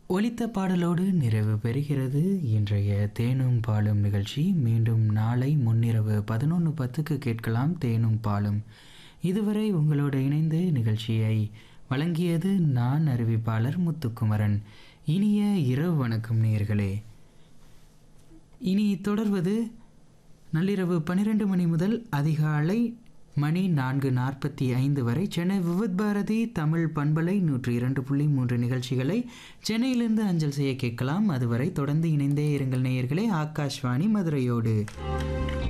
ஒலித்த பாடலோடு நிறைவு பெறுகிறது இன்றைய தேனும் பாலும் நிகழ்ச்சி மீண்டும் நாளை முன்னிரவு பதினொன்று பத்துக்கு கேட்கலாம் தேனும் பாலும் இதுவரை உங்களோடு இணைந்து நிகழ்ச்சியை வழங்கியது நான் அறிவிப்பாளர் முத்துக்குமரன் இனிய இரவு வணக்கம் நேயர்களே இனி தொடர்வது நள்ளிரவு பன்னிரண்டு மணி முதல் அதிகாலை மணி நான்கு நாற்பத்தி ஐந்து வரை சென்னை விவித் பாரதி தமிழ் பண்பலை நூற்றி இரண்டு புள்ளி மூன்று நிகழ்ச்சிகளை சென்னையிலிருந்து அஞ்சல் செய்ய கேட்கலாம் அதுவரை தொடர்ந்து இணைந்தே இருங்கள் நேயர்களே ஆகாஷ்வாணி மதுரையோடு